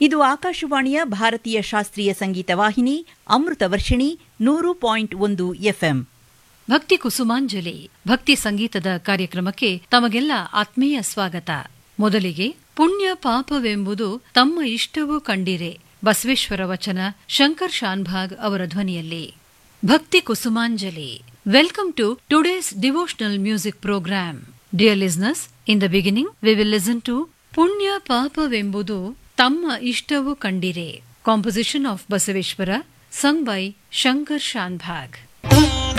ಇದು ಆಕಾಶವಾಣಿಯ ಭಾರತೀಯ ಶಾಸ್ತ್ರೀಯ ಸಂಗೀತ ವಾಹಿನಿ ಅಮೃತ ವರ್ಷಿಣಿ ನೂರು ಪಾಯಿಂಟ್ ಒಂದು ಎಫ್ಎಂ ಭಕ್ತಿ ಕುಸುಮಾಂಜಲಿ ಭಕ್ತಿ ಸಂಗೀತದ ಕಾರ್ಯಕ್ರಮಕ್ಕೆ ತಮಗೆಲ್ಲ ಆತ್ಮೀಯ ಸ್ವಾಗತ ಮೊದಲಿಗೆ ಪುಣ್ಯ ಪಾಪವೆಂಬುದು ತಮ್ಮ ಇಷ್ಟವೂ ಕಂಡಿರೆ ಬಸವೇಶ್ವರ ವಚನ ಶಂಕರ್ ಶಾನ್ಭಾಗ್ ಅವರ ಧ್ವನಿಯಲ್ಲಿ Bhakti Kusumanjali welcome to today's devotional music programme dear listeners in the beginning we will listen to ಪುಣ್ಯ ಪಾಪವೆಂಬುದು ತಮ್ಮ ಇಷ್ಟವೂ ಕಂಡಿರೆ composition of Basaveshwara sung by Shankar Shanbhag